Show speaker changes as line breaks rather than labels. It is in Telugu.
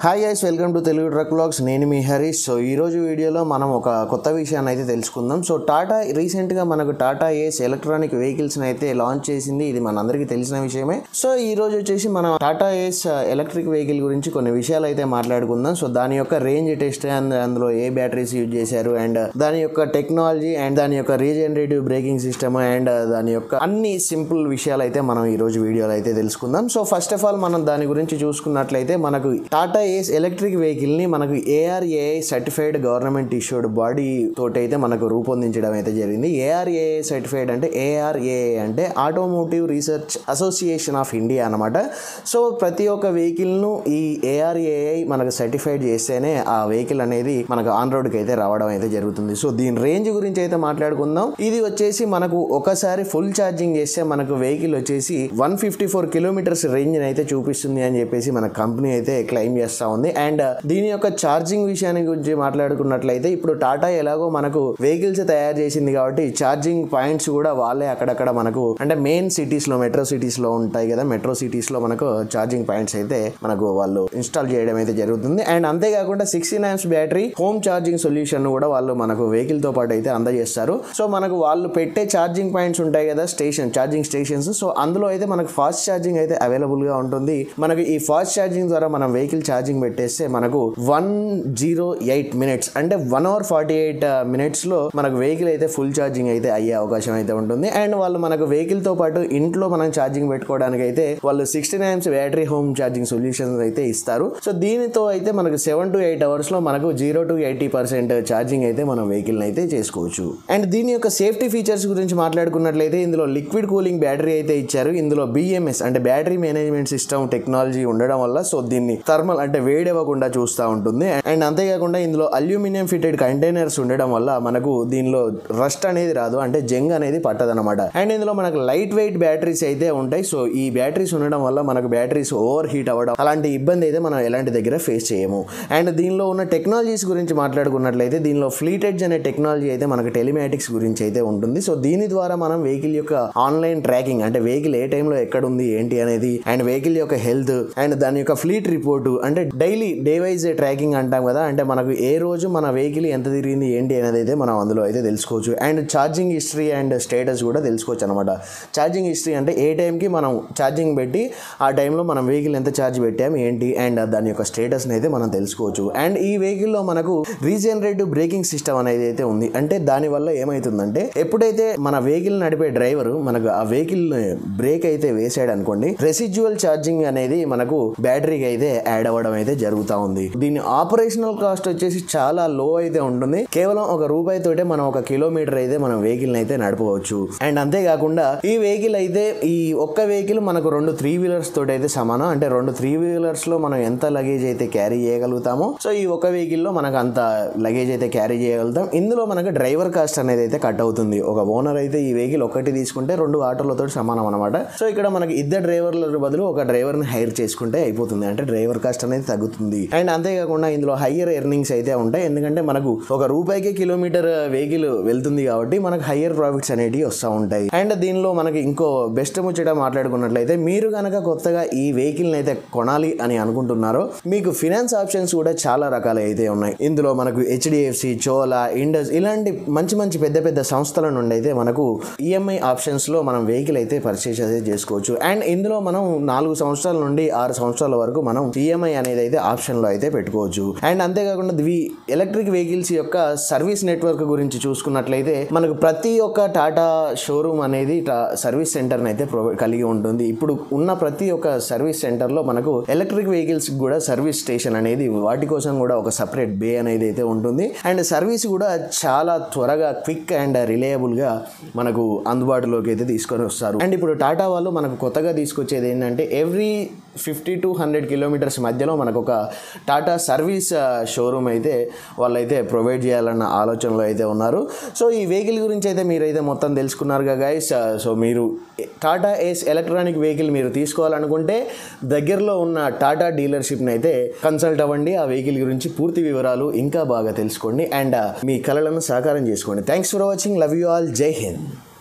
hi guys welcome to Telugu truck blogs నేను మీ హరీష్ సో ఈ రోజు వీడియోలో మనం ఒక కొత్త విషయాన్ని అయితే తెలుసుకుందాం సో టాటా రీసెంట్గా మనకు టాటా ఏస్ ఎలక్ట్రానిక్ వెహికల్స్ని అయితే లాంచ్ చేసింది ఇది మనందరికీ తెలిసిన విషయమే సో ఈ రోజు వచ్చేసి మనం టాటా ఏస్ ఎలక్ట్రిక్ వెహికల్ గురించి కొన్ని విషయాలు అయితే మాట్లాడుకుందాం సో దాని యొక్క రేంజ్ టెస్ట్ అండ్ అందులో ఏ బ్యాటరీస్ యూజ్ చేశారు అండ్ దాని యొక్క టెక్నాలజీ అండ్ దాని యొక్క రీజనరేటివ్ బ్రేకింగ్ సిస్టమ్ అండ్ దాని యొక్క అన్ని సింపుల్ విషయాలు అయితే మనం ఈ రోజు వీడియోలో అయితే తెలుసుకుందాం సో ఫస్ట్ ఆఫ్ ఆల్ మనం దాని గురించి చూసుకున్నట్లయితే మనకు టాటా ఏస్ ఎలక్ట్రిక్ వెహికల్ ని మనకు ARAI certified government issued body తోటి అయితే మనకు రూపొందించడం అయితే జరిగింది ఏఆర్ఏఐ సర్టిఫైడ్ అంటే ఏఆర్ఏఐ అంటే automotive research association of India అనమాట సో ప్రతి ఒక్క వెహికల్ ను ఈ ఏఆర్ఏఐ మనకు సర్టిఫైడ్ చేస్తేనే ఆ వెహికల్ అనేది మనకు ఆన్ రోడ్ కి అయితే రావడం అయితే జరుగుతుంది సో దీని రేంజ్ గురించి అయితే మాట్లాడుకుందాం ఇది వచ్చేసి మనకు ఒకసారి ఫుల్ ఛార్జింగ్ చేస్తే మనకు వెహికల్ వచ్చేసి one fifty four kilometres range అయితే చూపిస్తుంది అని చెప్పేసి మన కంపెనీ అయితే క్లెయిమ్ చేస్తా ఉంది అండ్ దీని యొక్క ఛార్జింగ్ విషయాన్ని గురించి మాట్లాడుకున్నట్లయితే ఇప్పుడు టాటా ఎలాగో మనకు వెహికల్స్ తయారు చేసింది కాబట్టి ఛార్జింగ్ పాయింట్స్ కూడా వాళ్ళే అక్కడక్కడ మనకు అంటే మెయిన్ సిటీస్ లో మెట్రో సిటీస్ లో ఉంటాయి కదా మెట్రో సిటీస్ లో మనకు ఛార్జింగ్ పాయింట్స్ అయితే మనకు వాళ్ళు ఇన్స్టాల్ చేయడం అయితే జరుగుతుంది అండ్ అంతేకాకుండా sixteen amps battery home charging solution కూడా వాళ్ళు మనకు వెహికల్ తో పాటు అయితే అందజేస్తారు సో మనకు వాళ్ళు పెట్టే ఛార్జింగ్ పాయింట్స్ ఉంటాయి కదా స్టేషన్ ఛార్జింగ్ స్టేషన్స్ సో అందులో అయితే మనకు ఫాస్ట్ ఛార్జింగ్ అయితే అవైలబుల్ గా ఉంటుంది మనకు ఈ ఫాస్ట్ ఛార్జింగ్ ద్వారా మనం వెహికల్ ఛార్జింగ్ పెట్టేస్తే మనకు వన్ జీరో ఎయిట్ మినిట్స్ అంటే one hour forty eight minutes లో మనకు వెహికల్ అయితే ఫుల్ ఛార్జింగ్ అయితే అయ్యే అవకాశం అయితే ఉంటుంది అండ్ వాళ్ళు మనకు వెహికల్ తో పాటు ఇంట్లో మనం ఛార్జింగ్ పెట్టుకోవడానికి అయితే వాళ్ళు sixteen amps battery home charging solutions అయితే ఇస్తారు సో దీనితో అయితే మనకు సెవెన్ టు ఎయిట్ అవర్స్ లో మనకు zero to eighty percent charging అయితే మనం వెహికల్ అయితే చేసుకోవచ్చు అండ్ దీని యొక్క సేఫ్టీ ఫీచర్స్ గురించి మాట్లాడుకున్నట్లయితే ఇందులో లిక్విడ్ కూలింగ్ బ్యాటరీ అయితే ఇచ్చారు ఇందులో బిఎంఎస్ అంటే బ్యాటరీ మేనేజ్మెంట్ సిస్టమ్ టెక్నాలజీ ఉండడం వల్ల సో దీన్ని థర్మల్ అంటే వేడవ్వకుండా చూస్తూ ఉంటుంది అండ్ అంతేకాకుండా ఇందులో అల్యూమినియం ఫిటెడ్ కంటైనర్స్ ఉండడం వల్ల మనకు దీనిలో రస్ట్ అనేది రాదు అంటే జంగ్ అనేది పట్టదనమాట అండ్ ఇందులో మనకు లైట్ వెయిట్ బ్యాటరీస్ అయితే ఉంటాయి సో ఈ బ్యాటరీస్ ఉండడం వల్ల మనకు బ్యాటరీస్ ఓవర్ హీట్ అవ్వడం అలాంటి ఇబ్బంది అయితే మనం ఎలాంటి దగ్గర ఫేస్ చేయము అండ్ దీనిలో ఉన్న టెక్నాలజీస్ గురించి మాట్లాడుకున్నట్లయితే దీనిలో ఫ్లీట్ ఎడ్జ్ అనే టెక్నాలజీ అయితే మనకు టెలిమాటిక్స్ గురించి అయితే ఉంటుంది సో దీని ద్వారా మనం వెహికల్ యొక్క ఆన్లైన్ ట్రాకింగ్ అంటే వెహికల్ ఏ టైంలో ఎక్కడ ఉంది ఏంటి అనేది అండ్ వెహికల్ యొక్క హెల్త్ అండ్ దాని యొక్క ఫ్లీట్ రిపోర్టు అంటే డైలీ డే వైజ్ ట్రాకింగ్ అంటాం కదా అంటే మనకు ఏ రోజు మన వెహికల్ ఎంత తిరిగింది ఏంటి అనేది అయితే మనం అందులో అయితే తెలుసుకోవచ్చు and charging history and status కూడా తెలుసుకోవచ్చు అనమాట ఛార్జింగ్ హిస్టరీ అంటే ఏ టైంకి మనం ఛార్జింగ్ పెట్టి ఆ టైంలో మనం వెహికల్ ఎంత ఛార్జ్ పెట్టాం ఏంటి అండ్ దాని యొక్క స్టేటస్ని అయితే మనం తెలుసుకోవచ్చు అండ్ ఈ వెహికల్లో మనకు రీజనరేటివ్ బ్రేకింగ్ సిస్టమ్ అనేది అయితే ఉంది అంటే దానివల్ల ఏమవుతుందంటే ఎప్పుడైతే మన వెహికల్ నడిపే డ్రైవర్ మనకు ఆ వెహికల్ బ్రేక్ అయితే వేసాడు అనుకోండి రెసిడ్యువల్ ఛార్జింగ్ అనేది మనకు బ్యాటరీకి అయితే యాడ్ అవ్వడం అయితే జరుగుతూ ఉంది దీని ఆపరేషనల్ కాస్ట్ వచ్చేసి చాలా లో అయితే ఉంటుంది కేవలం ఒక రూపాయి తోటే మనం ఒక కిలోమీటర్ అయితే మనం వెహికల్ అయితే నడపవచ్చు అండ్ అంతేకాకుండా ఈ వెహికల్ అయితే ఈ ఒక్క వెహికల్ మనకు రెండు త్రీ వీలర్స్ తోటి అయితే సమానం అంటే రెండు త్రీ వీలర్స్ లో మనం ఎంత లగేజ్ అయితే క్యారీ చేయగలుగుతామో సో ఈ ఒక వెహికల్ లో మనకు అంత లగేజ్ అయితే క్యారీ చేయగలుగుతాం ఇందులో మనకు డ్రైవర్ కాస్ట్ అనేది అయితే కట్ అవుతుంది ఒక ఓనర్ అయితే ఈ వెహికల్ ఒకటి తీసుకుంటే రెండు ఆటోలతో సమానం అనమాట సో ఇక్కడ మనకి ఇద్దరు డ్రైవర్ల బదులు ఒక డ్రైవర్ ని హైర్ చేసుకుంటే అయిపోతుంది అంటే డ్రైవర్ కాస్ట్ అనేది తగ్గుతుంది అండ్ అంతేకాకుండా ఇందులో హయ్యర్ ఎర్నింగ్స్ అయితే ఉంటాయి ఎందుకంటే మనకు ఒక రూపాయికి కిలోమీటర్ వెహికల్ వెళ్తుంది కాబట్టి మనకు హయ్యర్ ప్రాఫిట్స్ అనేటివి వస్తూ ఉంటాయి అండ్ దీనిలో మనకి ఇంకో బెస్ట్ ముచ్చట మాట్లాడుకున్నట్లయితే మీరు కనుక కొత్తగా ఈ వెహికల్ అయితే కొనాలి అని అనుకుంటున్నారో మీకు ఫినాన్స్ ఆప్షన్స్ కూడా చాలా రకాలు అయితే ఉన్నాయి ఇందులో మనకు హెచ్డిఎఫ్సి చోలా ఇండస్ ఇలాంటి మంచి మంచి పెద్ద పెద్ద సంస్థల నుండి అయితే మనకు ఈఎంఐ ఆప్షన్స్ లో మనం వెహికల్ అయితే పర్చేస్ అయితే చేసుకోవచ్చు అండ్ ఇందులో మనం నాలుగు సంవత్సరాల నుండి ఆరు సంవత్సరాల వరకు మనం ఈఎంఐ అనేది అయితే ఆప్షన్ లో అయితే పెట్టుకోవచ్చు అండ్ అంతేకాకుండా ఇవి ఎలక్ట్రిక్ వెహికల్స్ యొక్క సర్వీస్ నెట్వర్క్ గురించి చూసుకున్నట్లయితే మనకు ప్రతి ఒక్క టాటా షోరూమ్ అనేది సర్వీస్ సెంటర్ అయితే ప్రొవైడ్ కలిగి ఉంటుంది ఇప్పుడు ఉన్న ప్రతి ఒక్క సర్వీస్ సెంటర్ లో మనకు ఎలక్ట్రిక్ వెహికల్స్ కూడా సర్వీస్ స్టేషన్ అనేది వాటి కోసం కూడా ఒక సపరేట్ బే అనేది అయితే ఉంటుంది అండ్ సర్వీస్ కూడా చాలా త్వరగా క్విక్ అండ్ రిలయబుల్ గా మనకు అందుబాటులోకి అయితే తీసుకొని వస్తారు అండ్ ఇప్పుడు టాటా వాళ్ళు మనకు కొత్తగా తీసుకొచ్చేది ఏంటంటే every fifty to hundred kilometres మధ్యలో మనకు ఒక టాటా సర్వీస్ షోరూమ్ అయితే వాళ్ళైతే ప్రొవైడ్ చేయాలన్న ఆలోచనలో అయితే ఉన్నారు సో ఈ వెహికల్ గురించి అయితే మీరైతే మొత్తం తెలుసుకున్నారుగా గైస్ సో మీరు టాటా ఏస్ ఎలక్ట్రానిక్ వెహికల్ మీరు తీసుకోవాలనుకుంటే దగ్గరలో ఉన్న టాటా డీలర్షిప్ని అయితే కన్సల్ట్ అవ్వండి ఆ వెహికల్ గురించి పూర్తి వివరాలు ఇంకా బాగా తెలుసుకోండి అండ్ మీ కళలను సాకారం చేసుకోండి thanks for watching love you all Jai Hind